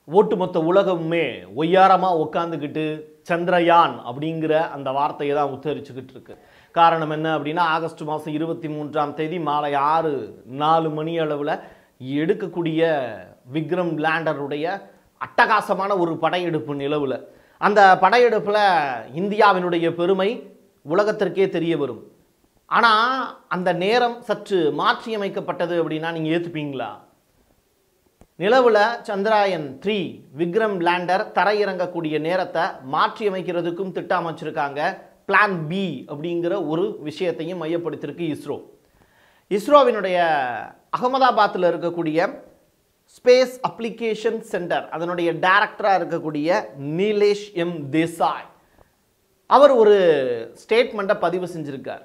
ஒட்டுமொத்த உலகமுமே ஒய்யாரமாக உட்காந்துக்கிட்டு சந்திரயான் அப்படிங்கிற அந்த வார்த்தையை தான் உச்சரிச்சுக்கிட்டு இருக்கு காரணம் என்ன அப்படின்னா ஆகஸ்ட் மாதம் இருபத்தி மூன்றாம் தேதி மாலை ஆறு நாலு மணி அளவில் எடுக்கக்கூடிய விக்ரம் லேண்டருடைய அட்டகாசமான ஒரு படையெடுப்பு நிலவில் அந்த படையெடுப்பில் இந்தியாவினுடைய பெருமை உலகத்திற்கே தெரிய வரும் ஆனால் அந்த நேரம் சற்று மாற்றியமைக்கப்பட்டது அப்படின்னா நீங்கள் ஏற்றுப்பீங்களா நிலவில் சந்திராயன் த்ரீ விக்ரம் லேண்டர் தரையிறங்கக்கூடிய நேரத்தை மாற்றி அமைக்கிறதுக்கும் திட்டம் அமைச்சிருக்காங்க பிளான் பி அப்படிங்கிற ஒரு விஷயத்தையும் மையப்படுத்தியிருக்கு இஸ்ரோ இஸ்ரோவினுடைய அகமதாபாத்தில் இருக்கக்கூடிய ஸ்பேஸ் அப்ளிகேஷன் சென்டர் அதனுடைய டைரக்டராக இருக்கக்கூடிய நீலேஷ் எம் தேசாய் அவர் ஒரு ஸ்டேட்மெண்ட்டை பதிவு செஞ்சிருக்கார்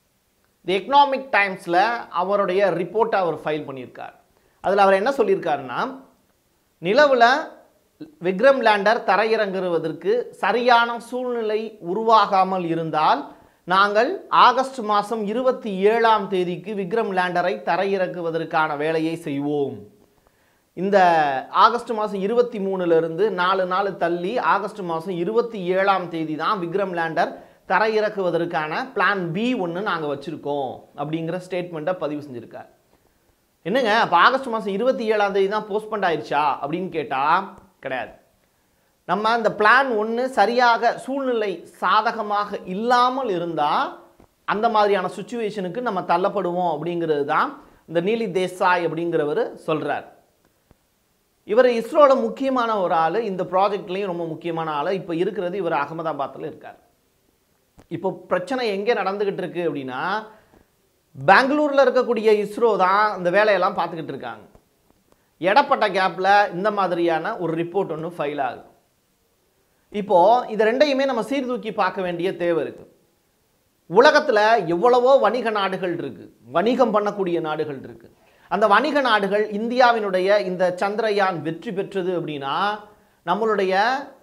தி எக்கனாமிக் டைம்ஸில் அவருடைய ரிப்போர்ட்டை அவர் ஃபைல் பண்ணியிருக்கார் அதில் அவர் என்ன சொல்லியிருக்காருன்னா நிலவில் விக்ரம் லேண்டர் தரையிறங்குவதற்கு சரியான சூழ்நிலை உருவாகாமல் இருந்தால் நாங்கள் ஆகஸ்ட் மாதம் இருபத்தி ஏழாம் தேதிக்கு விக்ரம் லேண்டரை தரையிறக்குவதற்கான வேலையை செய்வோம் இந்த ஆகஸ்ட் மாதம் இருபத்தி மூணுலேருந்து நாலு நாள் தள்ளி ஆகஸ்ட் மாதம் இருபத்தி ஏழாம் தேதி தான் விக்ரம் லேண்டர் தரையிறக்குவதற்கான பிளான் பி ஒன்று நாங்கள் வச்சுருக்கோம் அப்படிங்கிற ஸ்டேட்மெண்ட்டை பதிவு செஞ்சுருக்கார் என்னங்க அப்போ ஆகஸ்ட் மாதம் இருபத்தி ஏழாம் தேதி தான் போஸ்ட்பண்ட் ஆயிடுச்சா அப்படின்னு கேட்டால் கிடையாது நம்ம அந்த பிளான் ஒன்று சரியாக சூழ்நிலை சாதகமாக இல்லாமல் இருந்தால் அந்த மாதிரியான சுச்சுவேஷனுக்கு நம்ம தள்ளப்படுவோம் அப்படிங்கிறது தான் இந்த நீலி தேசாய் அப்படிங்கிறவர் சொல்கிறார் இவர் இஸ்ரோவில் முக்கியமான ஒரு ஆள் இந்த ப்ராஜெக்ட்லேயும் ரொம்ப முக்கியமான ஆள் இப்போ இருக்கிறது இவர் அகமதாபாத்தில் இருக்கார் இப்போ பிரச்சனை எங்கே நடந்துக்கிட்டு இருக்கு அப்படின்னா பெங்களூரில் இருக்கக்கூடிய இஸ்ரோ தான் இந்த வேலையெல்லாம் பார்த்துக்கிட்டு இருக்காங்க இடப்பட்ட கேப்பில் இந்த மாதிரியான ஒரு ரிப்போர்ட் ஒன்று ஃபைல் ஆகுது இப்போது இது ரெண்டையுமே நம்ம சீர்தூக்கி பார்க்க வேண்டிய தேவை இருக்குது உலகத்தில் எவ்வளவோ வணிக நாடுகள் இருக்குது வணிகம் பண்ணக்கூடிய நாடுகள் இருக்குது அந்த வணிக நாடுகள் இந்தியாவினுடைய இந்த சந்திரயான் வெற்றி பெற்றது அப்படின்னா நம்மளுடைய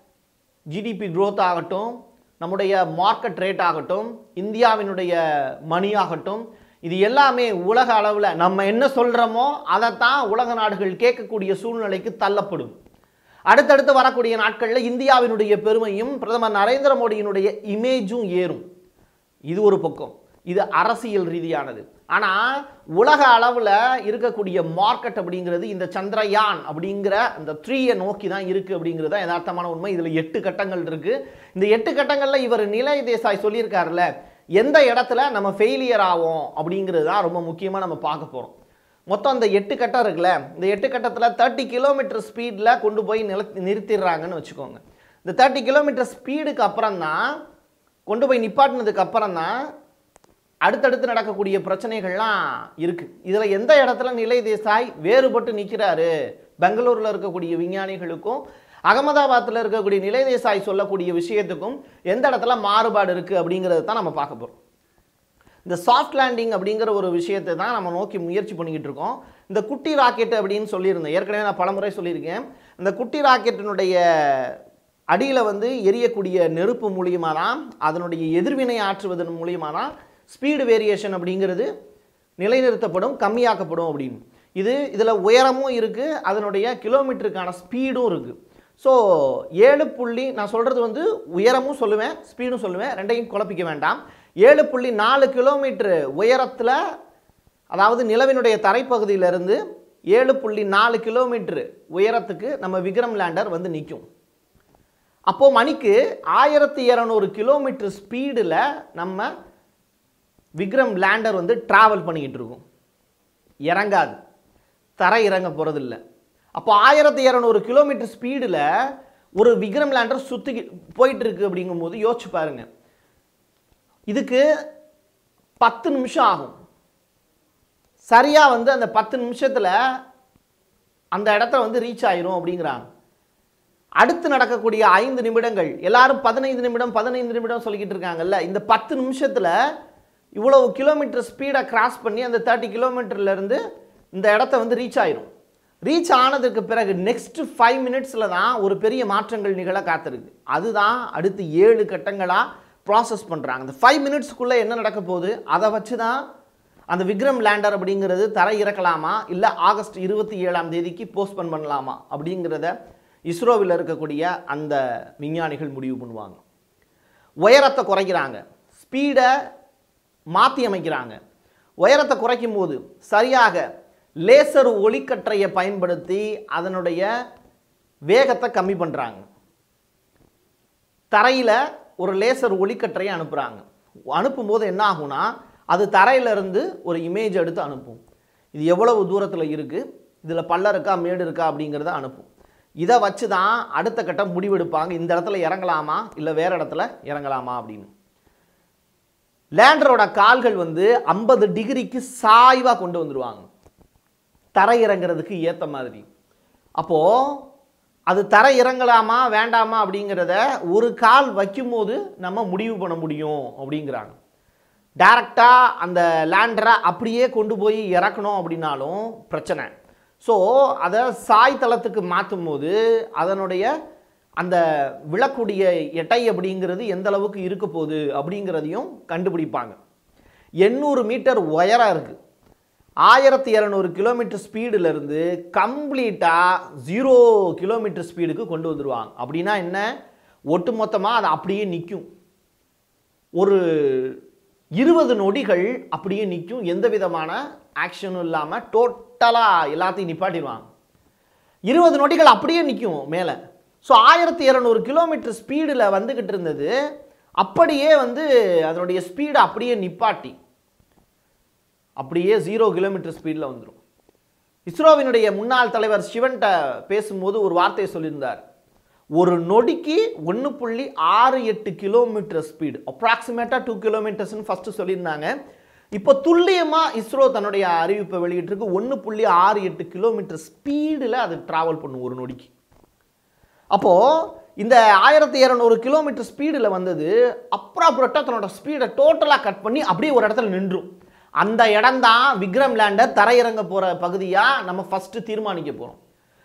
ஜிடிபி growth ஆகட்டும் நம்முடைய மார்க்கெட் ரேட் ஆகட்டும் இந்தியாவினுடைய மணி ஆகட்டும் இது எல்லாமே உலக அளவில் நம்ம என்ன சொல்கிறோமோ அதைத்தான் உலக நாடுகள் கேட்கக்கூடிய சூழ்நிலைக்கு தள்ளப்படும் அடுத்தடுத்து வரக்கூடிய நாட்களில் இந்தியாவினுடைய பெருமையும் பிரதமர் நரேந்திர மோடியினுடைய இமேஜும் ஏறும் இது ஒரு பக்கம் இது அரசியல் ரீதியானது ஆனால் உலக அளவில் இருக்கக்கூடிய மார்க்கெட் அப்படிங்கிறது இந்த சந்திரயான் அப்படிங்கிற அந்த த்ரீயை நோக்கி தான் இருக்குது அப்படிங்கிறது தான் யதார்த்தமான உண்மை இதில் எட்டு கட்டங்கள் இருக்குது இந்த எட்டு கட்டங்களில் இவர் நிலை தேசாய் சொல்லியிருக்காருல்ல எந்த இடத்துல நம்ம ஃபெயிலியர் ஆகும் அப்படிங்கிறது தான் ரொம்ப முக்கியமாக நம்ம பார்க்க போகிறோம் மொத்தம் இந்த எட்டு கட்டம் இருக்குல்ல இந்த எட்டு கட்டத்தில் தேர்ட்டி கிலோமீட்டர் ஸ்பீடில் கொண்டு போய் நில நிறுத்திடுறாங்கன்னு வச்சுக்கோங்க இந்த தேர்ட்டி கிலோமீட்டர் ஸ்பீடுக்கு அப்புறம் தான் கொண்டு போய் நிப்பாட்டினதுக்கு அப்புறம் தான் அடுத்தடுத்து நடக்கக்கூடிய பிரச்சனைகள்லாம் இருக்குது இதில் எந்த இடத்துல நிலை தேசாய் வேறுபட்டு நிற்கிறாரு பெங்களூரில் இருக்கக்கூடிய விஞ்ஞானிகளுக்கும் அகமதாபாத்தில் இருக்கக்கூடிய நிலை தேசாய் சொல்லக்கூடிய விஷயத்துக்கும் எந்த இடத்துல மாறுபாடு இருக்குது அப்படிங்கிறத தான் நம்ம பார்க்க போகிறோம் இந்த சாஃப்ட் லேண்டிங் அப்படிங்கிற ஒரு விஷயத்தை தான் நம்ம நோக்கி முயற்சி பண்ணிக்கிட்டு இருக்கோம் இந்த குட்டி ராக்கெட் அப்படின்னு சொல்லியிருந்தேன் ஏற்கனவே நான் பலமுறை சொல்லியிருக்கேன் இந்த குட்டி ராக்கெட்டினுடைய அடியில் வந்து எரியக்கூடிய நெருப்பு மூலியமாக தான் அதனுடைய எதிர்வினை ஆற்றுவதன் மூலியமாக தான் ஸ்பீடு வேரியேஷன் அப்படிங்கிறது நிலைநிறுத்தப்படும் கம்மியாக்கப்படும் அப்படின்னு இது இதில் உயரமும் இருக்குது அதனுடைய கிலோமீட்டருக்கான ஸ்பீடும் இருக்குது ஸோ ஏழு புள்ளி நான் சொல்கிறது வந்து உயரமும் சொல்லுவேன் ஸ்பீடும் சொல்லுவேன் ரெண்டையும் குழப்பிக்க வேண்டாம் ஏழு புள்ளி நாலு கிலோமீட்டர் உயரத்தில் அதாவது நிலவினுடைய தரைப்பகுதியிலிருந்து ஏழு புள்ளி நாலு கிலோமீட்டர் உயரத்துக்கு நம்ம விக்ரம் லேண்டர் வந்து நிற்கும் அப்போது மணிக்கு ஆயிரத்தி இரநூறு கிலோமீட்டர் ஸ்பீடில் நம்ம விக்ரம் லேண்டர் வந்து ட்ராவல் பண்ணிக்கிட்டு இருக்கும் இறங்காது தரை இறங்க போகிறதில்ல அப்போ ஆயிரத்தி இரநூறு கிலோமீட்டர் ஸ்பீடில் ஒரு விக்ரம் லேண்டர் சுற்றி போயிட்டு இருக்கு அப்படிங்கும்போது யோசிச்சு பாருங்க இதுக்கு பத்து நிமிஷம் ஆகும் சரியாக வந்து அந்த பத்து நிமிஷத்தில் அந்த இடத்த வந்து ரீச் ஆயிரும் அப்படிங்கிறாங்க அடுத்து நடக்கக்கூடிய ஐந்து நிமிடங்கள் எல்லாரும் பதினைந்து நிமிடம் பதினைந்து நிமிடம் சொல்லிக்கிட்டு இருக்காங்கல்ல இந்த பத்து நிமிஷத்தில் இவ்வளவு கிலோமீட்டர் ஸ்பீடை கிராஸ் பண்ணி அந்த தேர்ட்டி கிலோமீட்டர்லேருந்து இந்த இடத்த வந்து ரீச் ஆயிரும் ரீச் ஆனதுக்கு பிறகு நெக்ஸ்ட் ஃபைவ் மினிட்ஸில் தான் ஒரு பெரிய மாற்றங்கள் நிகழ காத்திருக்கு அதுதான் அடுத்து ஏழு கட்டங்களாக ப்ராசஸ் பண்ணுறாங்க அந்த ஃபைவ் மினிட்ஸ்க்குள்ளே என்ன நடக்க போகுது அதை வச்சு தான் அந்த விக்ரம் லேண்டர் அப்படிங்கிறது தரை இறக்கலாமா இல்லை ஆகஸ்ட் இருபத்தி ஏழாம் தேதிக்கு போஸ்ட்போன் பண்ணலாமா அப்படிங்கிறத இஸ்ரோவில் இருக்கக்கூடிய அந்த விஞ்ஞானிகள் முடிவு பண்ணுவாங்க உயரத்தை குறைக்கிறாங்க ஸ்பீடை மாற்றி அமைக்கிறாங்க உயரத்தை குறைக்கும் போது சரியாக லேசர் ஒளிக்கற்றையை பயன்படுத்தி அதனுடைய வேகத்தை கம்மி பண்ணுறாங்க தரையில் ஒரு லேசர் ஒளிக்கற்றையை அனுப்புகிறாங்க அனுப்பும்போது என்ன ஆகும்னா அது தரையிலிருந்து ஒரு இமேஜ் எடுத்து அனுப்பும் இது எவ்வளவு தூரத்தில் இருக்குது இதில் பள்ளம் இருக்கா மேடு இருக்கா அப்படிங்கிறத அனுப்பும் இதை வச்சு தான் அடுத்த கட்டம் முடிவெடுப்பாங்க இந்த இடத்துல இறங்கலாமா இல்லை வேறு இடத்துல இறங்கலாமா அப்படின்னு லேண்டரோட கால்கள் வந்து ஐம்பது டிகிரிக்கு சாய்வாக கொண்டு வந்துடுவாங்க தரை இறங்குறதுக்கு ஏற்ற மாதிரி அப்போது அது தரை இறங்கலாமா வேண்டாமா அப்படிங்கிறத ஒரு கால் வைக்கும்போது நம்ம முடிவு பண்ண முடியும் அப்படிங்கிறாங்க டைரக்டாக அந்த லேண்டரை அப்படியே கொண்டு போய் இறக்கணும் அப்படின்னாலும் பிரச்சனை ஸோ அதை சாய் தளத்துக்கு மாற்றும் போது அதனுடைய அந்த விழக்கூடிய எட்டை அப்படிங்கிறது எந்த அளவுக்கு இருக்க போகுது அப்படிங்கிறதையும் கண்டுபிடிப்பாங்க எண்ணூறு மீட்டர் உயரம் இருக்குது ஆயிரத்தி இரநூறு கிலோமீட்டர் ஸ்பீடிலிருந்து கம்ப்ளீட்டாக ஜீரோ கிலோமீட்டர் ஸ்பீடுக்கு கொண்டு வந்துடுவாங்க அப்படின்னா என்ன ஒட்டுமொத்தமாக அது அப்படியே நிற்கும் ஒரு இருபது நொடிகள் அப்படியே நிற்கும் எந்த விதமான ஆக்ஷனும் இல்லாமல் டோட்டலாக எல்லாத்தையும் நிப்பாட்டிடுவாங்க இருபது நொடிகள் அப்படியே நிற்கும் மேலே ஸோ ஆயிரத்தி இரநூறு கிலோமீட்டர் ஸ்பீடில் வந்துக்கிட்டு இருந்தது அப்படியே வந்து அதனுடைய ஸ்பீடை அப்படியே நிப்பாட்டி அப்படியே ஜீரோ கிலோமீட்டர் ஸ்பீடில் வந்துடும் இஸ்ரோவினுடைய முன்னாள் தலைவர் சிவன்கிட்ட பேசும்போது ஒரு வார்த்தையை சொல்லியிருந்தார் ஒரு நொடிக்கு ஒன்று புள்ளி ஆறு எட்டு கிலோமீட்டர் ஸ்பீடு அப்ராக்சிமேட்டாக டூ கிலோமீட்டர்ஸ்னு ஃபஸ்ட்டு சொல்லியிருந்தாங்க இப்போ துல்லியமாக இஸ்ரோ தன்னுடைய அறிவிப்பை வெளியிட்டிருக்கு ஒன்று புள்ளி ஆறு எட்டு கிலோமீட்டர் ஸ்பீடில் அது ட்ராவல் பண்ணும் ஒரு நொடிக்கு அப்போது இந்த ஆயிரத்தி இரநூறு கிலோமீட்டர் ஸ்பீடில் வந்தது அப்ராப்ரட்டாக தன்னோட ஸ்பீடை டோட்டலாக கட் பண்ணி அப்படியே ஒரு இடத்துல நின்றும் அந்த இடம் தான் விக்ரம் லேண்டர் தரையிறங்க போகிற பகுதியாக நம்ம ஃபஸ்ட்டு தீர்மானிக்க போகிறோம்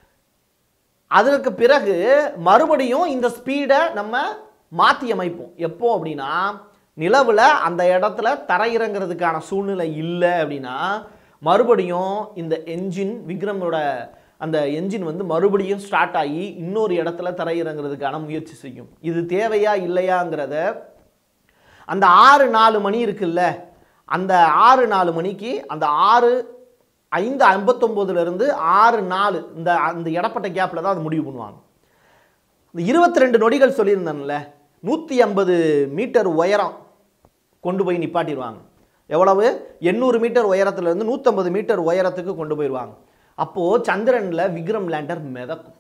அதற்கு பிறகு மறுபடியும் இந்த ஸ்பீடை நம்ம மாற்றி அமைப்போம் எப்போ அப்படின்னா நிலவில் அந்த இடத்துல தரையிறங்கிறதுக்கான சூழ்நிலை இல்லை அப்படின்னா மறுபடியும் இந்த என்ஜின் விக்ரமோட அந்த என்ஜின் வந்து மறுபடியும் ஸ்டார்ட் ஆகி இன்னொரு இடத்துல தரையிறங்கிறதுக்கான முயற்சி செய்யும் இது தேவையா இல்லையாங்கிறத அந்த ஆறு நாலு மணி இருக்குல்ல அந்த ஆறு நாலு மணிக்கு அந்த ஆறு ஐந்து ஐம்பத்தொம்போதுலேருந்து ஆறு நாலு இந்த அந்த இடப்பட்ட கேப்பில் தான் அது முடிவு பண்ணுவாங்க இந்த இருபத்தி ரெண்டு நொடிகள் சொல்லியிருந்தேன்ல நூற்றி ஐம்பது மீட்டர் உயரம் கொண்டு போய் நிப்பாட்டிடுவாங்க எவ்வளவு எண்ணூறு மீட்டர் உயரத்துலேருந்து நூற்றம்பது மீட்டர் உயரத்துக்கு கொண்டு போயிடுவாங்க அப்போது சந்திரனில் விக்ரம் லேண்டர் மிதக்கும்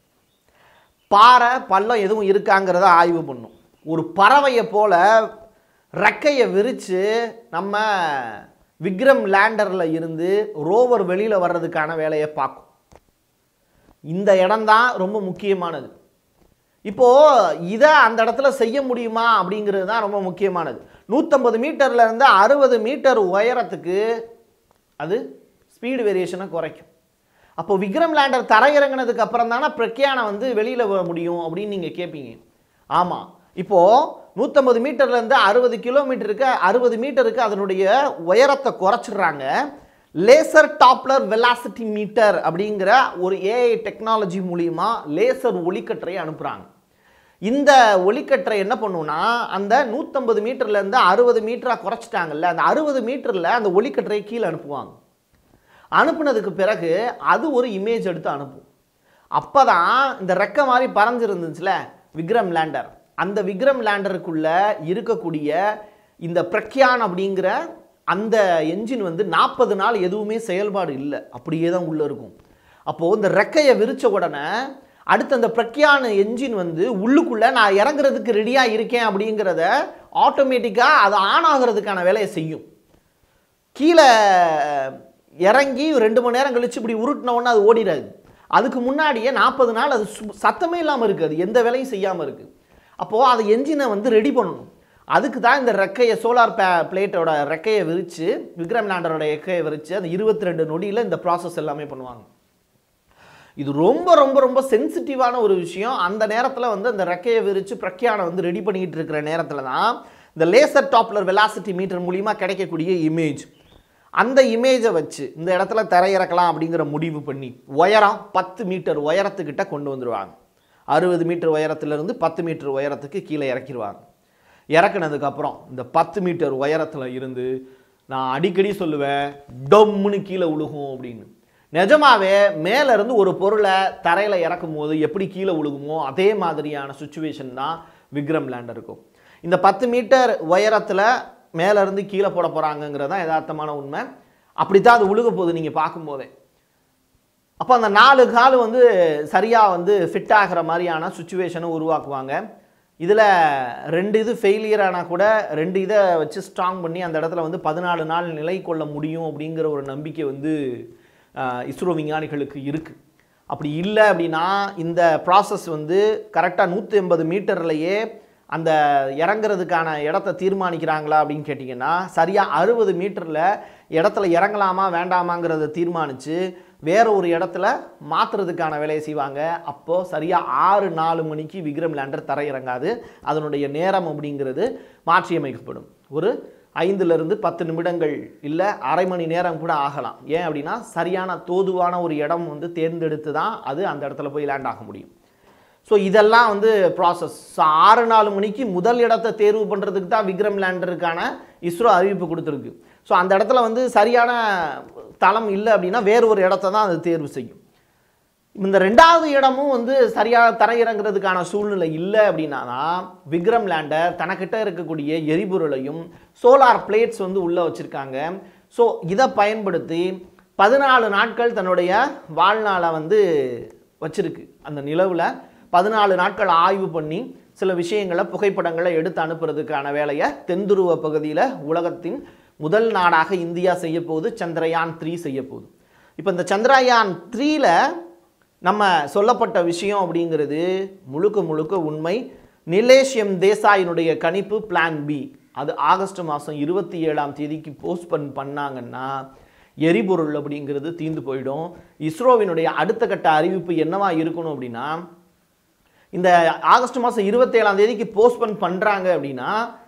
பாறை பள்ளம் எதுவும் இருக்காங்கிறத ஆய்வு பண்ணும் ஒரு பறவையை போல ரெக்கையை விரித்து நம்ம விக்ரம் லேண்டரில் இருந்து ரோவர் வெளியில் வர்றதுக்கான வேலையை பார்க்கும் இந்த இடம்தான் ரொம்ப முக்கியமானது இப்போது இதை அந்த இடத்துல செய்ய முடியுமா அப்படிங்கிறது தான் ரொம்ப முக்கியமானது நூற்றம்பது மீட்டர்ல இருந்து அறுபது மீட்டர் உயரத்துக்கு அது ஸ்பீடு வேரியேஷனை குறைக்கும் அப்போ விக்ரம் லேண்டர் தரையிறங்கினதுக்கு அப்புறம் தானே பிரக்யானம் வந்து வெளியில் வர முடியும் அப்படின்னு நீங்கள் கேட்பீங்க ஆமாம் இப்போது நூற்றம்பது மீட்டர்லேருந்து அறுபது கிலோமீட்டருக்கு அறுபது மீட்டருக்கு அதனுடைய உயரத்தை குறைச்சிடுறாங்க லேசர் டாப்லர் வெலாசிட்டி மீட்டர் அப்படிங்கிற ஒரு ஏஐ டெக்னாலஜி மூலிமா லேசர் ஒளிக்கற்றையை அனுப்புகிறாங்க இந்த ஒளிக்கற்றை என்ன பண்ணுன்னா அந்த நூற்றம்பது மீட்டர்லேருந்து அறுபது மீட்டராக குறைச்சிட்டாங்கல்ல அந்த அறுபது மீட்டரில் அந்த ஒளிக்கற்றையை கீழே அனுப்புவாங்க அனுப்புனதுக்கு பிறகு அது ஒரு இமேஜ் எடுத்து அனுப்பும் அப்போ தான் இந்த ரெக்கை மாதிரி பறந்துருந்துச்சுல விக்ரம் லேண்டர் அந்த விக்ரம் லேண்டருக்குள்ள இருக்கக்கூடிய இந்த பிரக்யான் அப்படிங்கிற அந்த என்ஜின் வந்து நாற்பது நாள் எதுவுமே செயல்பாடு இல்லை அப்படியே தான் உள்ளே இருக்கும் அப்போது இந்த ரெக்கையை விரித்த உடனே அடுத்து அந்த பிரக்யான் என்ஜின் வந்து உள்ளுக்குள்ளே நான் இறங்குறதுக்கு ரெடியாக இருக்கேன் அப்படிங்கிறத ஆட்டோமேட்டிக்காக அது ஆன் ஆகிறதுக்கான வேலையை செய்யும் கீழே இறங்கி ரெண்டு மணி நேரம் கழிச்சு இப்படி உருட்டின உடனே அது ஓடிடாது அதுக்கு முன்னாடியே நாற்பது நாள் அது சு- சத்தமே இல்லாமல் இருக்குது அது எந்த வேலையும் செய்யாமல் இருக்குது அப்போது அது என்ஜினை வந்து ரெடி பண்ணணும் அதுக்கு தான் இந்த ரெக்கையை சோலார் பே பிளேட்டோட ரெக்கையை விரித்து விக்ரம் லேண்டரோட ரெக்கையை விரித்து அந்த இருபத்தி ரெண்டு நொடியில் இந்த ப்ராசஸ் எல்லாமே பண்ணுவாங்க இது ரொம்ப ரொம்ப ரொம்ப சென்சிட்டிவான ஒரு விஷயம் அந்த நேரத்தில் வந்து அந்த ரெக்கையை விரித்து பிரக்யானை வந்து ரெடி பண்ணிக்கிட்டு இருக்கிற நேரத்தில் தான் இந்த லேசர் டாப்லர் வெலாசிட்டி மீட்டர் மூலிமா கிடைக்கக்கூடிய இமேஜ் அந்த இமேஜை வச்சு இந்த இடத்துல தரையிறக்கலாம் அப்படிங்கிற முடிவு பண்ணி உயரம் பத்து மீட்டர் உயரத்துக்கிட்ட கொண்டு வந்துடுவாங்க அறுபது மீட்டர் உயரத்திலிருந்து பத்து மீட்டர் உயரத்துக்கு கீழே இறக்கிடுவாங்க இறக்குனதுக்கப்புறம் இந்த பத்து மீட்டர் உயரத்தில் இருந்து நான் அடிக்கடி சொல்லுவேன் டொம்முன்னு கீழே விழுகும் அப்படின்னு நிஜமாவே மேல இருந்து ஒரு பொருளை தரையில் இறக்கும் போது எப்படி கீழே விழுகுமோ அதே மாதிரியான சுச்சுவேஷன் தான் விக்ரம் லேண்டர் இருக்கும் இந்த பத்து மீட்டர் உயரத்தில் மேல இருந்து கீழே போட போகிறாங்கங்கிறது தான் யதார்த்தமான உண்மை அப்படித்தான் அது விழுக போகுது நீங்கள் பார்க்கும்போதே அப்போ அந்த நாலு கால் வந்து சரியாக வந்து ஃபிட் ஆகிற மாதிரியான சுச்சுவேஷனை உருவாக்குவாங்க இதில் ரெண்டு இது ஃபெயிலியர் ஆனால் கூட ரெண்டு இதை வச்சு ஸ்ட்ராங் பண்ணி அந்த இடத்துல வந்து பதினாலு நாள் நிலை கொள்ள முடியும் அப்படிங்கிற ஒரு நம்பிக்கை வந்து ஆஹ், இஸ்ரோ விஞ்ஞானிகளுக்கு இருக்குது அப்படி இல்லை அப்படின்னா இந்த ப்ராசஸ் வந்து கரெக்டாக நூற்றி எண்பது மீட்டர்லையே அந்த இறங்குறதுக்கான இடத்த தீர்மானிக்கிறாங்களா அப்படின்னு கேட்டிங்கன்னா சரியாக அறுபது மீட்டரில் இடத்துல இறங்கலாமா வேண்டாமாங்கிறத தீர்மானித்து வேற ஒரு இடத்துல மாற்றுறதுக்கான வேலையை செய்வாங்க அப்போது சரியாக ஆறு நாலு மணிக்கு விக்ரம் லேண்டர் தரை இறங்காது அதனுடைய நேரம் அப்படிங்கிறது மாற்றியமைக்கப்படும் ஒரு ஐந்துலேருந்து பத்து நிமிடங்கள் இல்லை அரை மணி நேரம் கூட ஆகலாம் ஏன் அப்படின்னா சரியான தோதுவான ஒரு இடம் வந்து தேர்ந்தெடுத்து தான் அது அந்த இடத்துல போய் லேண்ட் ஆக முடியும் ஸோ இதெல்லாம் வந்து ப்ராசஸ் ஸோ ஆறு நாலு மணிக்கு முதல் இடத்தை தேர்வு பண்ணுறதுக்கு தான் விக்ரம் லேண்டருக்கான இஸ்ரோ அறிவிப்பு கொடுத்துருக்கு ஸோ அந்த இடத்துல வந்து சரியான தளம் இல்லை அப்படின்னா வேறு ஒரு இடத்த தான் அது தேர்வு செய்யும் இந்த ரெண்டாவது இடமும் வந்து சரியாக தரையிறங்குறதுக்கான சூழ்நிலை இல்லை அப்படின்னா தான் விக்ரம் லேண்டர் தனக்கிட்ட இருக்கக்கூடிய எரிபொருளையும் சோலார் பிளேட்ஸ் வந்து உள்ளே வச்சுருக்காங்க ஸோ இதை பயன்படுத்தி பதினாலு நாட்கள் தன்னுடைய வாழ்நாளை வந்து வச்சிருக்கு அந்த நிலவில் பதினாலு நாட்கள் ஆய்வு பண்ணி சில விஷயங்களை புகைப்படங்களை எடுத்து அனுப்புறதுக்கான வேலையை தென்துருவ பகுதியில் உலகத்தின் முதல் நாடாக இந்தியா செய்ய போகுது சந்திரயான் த்ரீ செய்ய போகுது இப்போ இந்த சந்திரயான் த்ரீல நம்ம சொல்லப்பட்ட விஷயம் அப்படிங்கிறது முழுக்க முழுக்க உண்மை நிலேஷ் எம் தேசாயினுடைய கணிப்பு பிளான் பி அது ஆகஸ்ட் மாதம் இருபத்தி ஏழாம் தேதிக்கு போஸ்ட்பன் பண்ணாங்கன்னா எரிபொருள் அப்படிங்கிறது தீந்து போயிடும் இஸ்ரோவினுடைய அடுத்த கட்ட அறிவிப்பு என்னவா இருக்கணும் அப்படின்னா இந்த ஆகஸ்ட் மாதம் இருபத்தேழாம் தேதிக்கு போஸ்ட்பன் பண்ணுறாங்க அப்படின்னா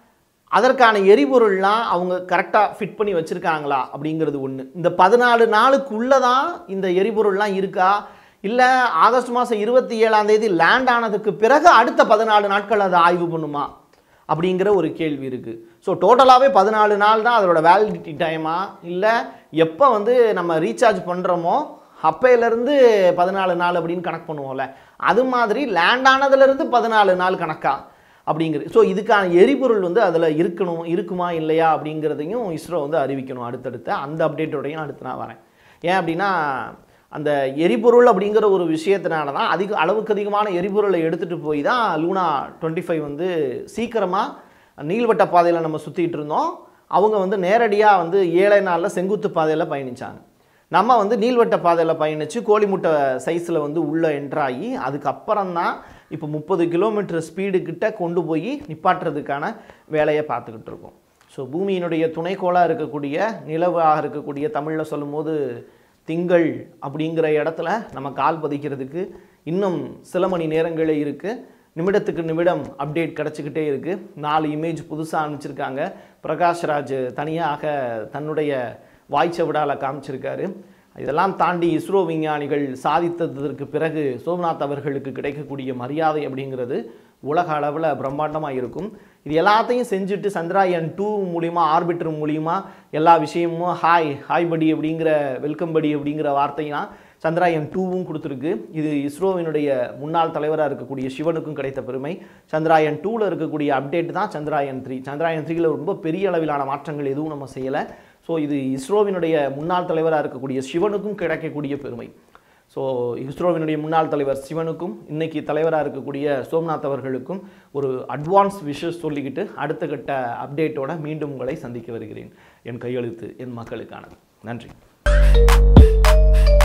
அதற்கான எரிபொருள்லாம் அவங்க கரெக்டாக ஃபிட் பண்ணி வச்சுருக்காங்களா அப்படிங்கிறது ஒன்று இந்த பதினாலு நாளுக்குள்ளே தான் இந்த எரிபொருள்லாம் இருக்கா இல்லை ஆகஸ்ட் மாதம் இருபத்தி ஏழாம் தேதி லேண்ட் ஆனதுக்கு பிறகு அடுத்த பதினாலு நாட்கள் அதை ஆய்வு பண்ணுமா அப்படிங்கிற ஒரு கேள்வி இருக்குது ஸோ டோட்டலாகவே பதினாலு நாள் தான் அதோட வேலிடிட்டி டைமா இல்லை எப்போ வந்து நம்ம ரீசார்ஜ் பண்ணுறோமோ அப்பையிலேருந்து பதினாலு நாள் அப்படின்னு கணக்கு பண்ணுவோம்ல அது மாதிரி லேண்ட் ஆனதுலேருந்து பதினாலு நாள் கணக்கா அப்படிங்கிறது ஸோ இதுக்கான எரிபொருள் வந்து அதில் இருக்கணும் இருக்குமா இல்லையா அப்படிங்கிறதையும் இஸ்ரோ வந்து அறிவிக்கணும் அடுத்தடுத்து அந்த அப்டேட்டோடையும் அடுத்து நான் வரேன் ஏன் அப்படின்னா அந்த எரிபொருள் அப்படிங்கிற ஒரு விஷயத்தினால தான் அதிக அளவுக்கு அதிகமான எரிபொருளை எடுத்துகிட்டு போய் தான் லூனா டுவெண்ட்டி ஃபைவ் வந்து சீக்கிரமாக நீள்வட்ட பாதையில் நம்ம சுற்றிட்டு இருந்தோம் அவங்க வந்து நேரடியாக வந்து ஏழை நாளில் செங்குத்து பாதையில் பயணிச்சாங்க நம்ம வந்து நீள்வட்ட பாதையில் பயணித்து கோழிமுட்டை சைஸில் வந்து உள்ளே என்ட்ராகி அதுக்கப்புறம் தான் இப்போ முப்பது கிலோமீட்டர் ஸ்பீடு கிட்ட கொண்டு போய் நிப்பாட்டுறதுக்கான வேலையை பார்த்துக்கிட்டு இருக்கோம் ஸோ பூமியினுடைய துணைக்கோளாக இருக்கக்கூடிய நிலவாக இருக்கக்கூடிய தமிழில் சொல்லும்போது திங்கள் அப்படிங்கிற இடத்துல நம்ம கால் பதிக்கிறதுக்கு இன்னும் சில மணி நேரங்களே இருக்குது நிமிடத்துக்கு நிமிடம் அப்டேட் கிடச்சிக்கிட்டே இருக்குது நாலு இமேஜ் புதுசாக அனுப்பிச்சிருக்காங்க பிரகாஷ்ராஜ் தனியாக தன்னுடைய வாய்ச்சவிடால காமிச்சிருக்காரு இதெல்லாம் தாண்டி இஸ்ரோ விஞ்ஞானிகள் சாதித்ததற்கு பிறகு சோம்நாத் அவர்களுக்கு கிடைக்கக்கூடிய மரியாதை அப்படிங்கிறது உலக அளவில் பிரம்மாண்டமாக இருக்கும் இது எல்லாத்தையும் செஞ்சுட்டு சந்திராயன் டூ மூலிமா ஆர்பிட்டர் மூலிமா எல்லா விஷயமும் ஹாய் ஹாய் படி அப்படிங்கிற வெல்கம் படி அப்படிங்கிற வார்த்தையெல்லாம் சந்திராயன் டூவும் கொடுத்துருக்கு இது இஸ்ரோவினுடைய முன்னாள் தலைவராக இருக்கக்கூடிய சிவனுக்கும் கிடைத்த பெருமை சந்திராயன் டூவில் இருக்கக்கூடிய அப்டேட் தான் சந்திராயன் த்ரீ சந்திராயன் த்ரீல ரொம்ப பெரிய அளவிலான மாற்றங்கள் எதுவும் நம்ம செய்யலை ஸோ இது இஸ்ரோவினுடைய முன்னாள் தலைவராக இருக்கக்கூடிய சிவனுக்கும் கிடைக்கக்கூடிய பெருமை ஸோ இஸ்ரோவினுடைய முன்னாள் தலைவர் சிவனுக்கும் இன்னைக்கு தலைவராக இருக்கக்கூடிய சோம்நாத் அவர்களுக்கும் ஒரு அட்வான்ஸ் விஷஸ் சொல்லிக்கிட்டு அடுத்த கட்ட அப்டேட்டோட மீண்டும் உங்களை சந்திக்க வருகிறேன் என் கையெழுத்து என் மக்களுக்கானது நன்றி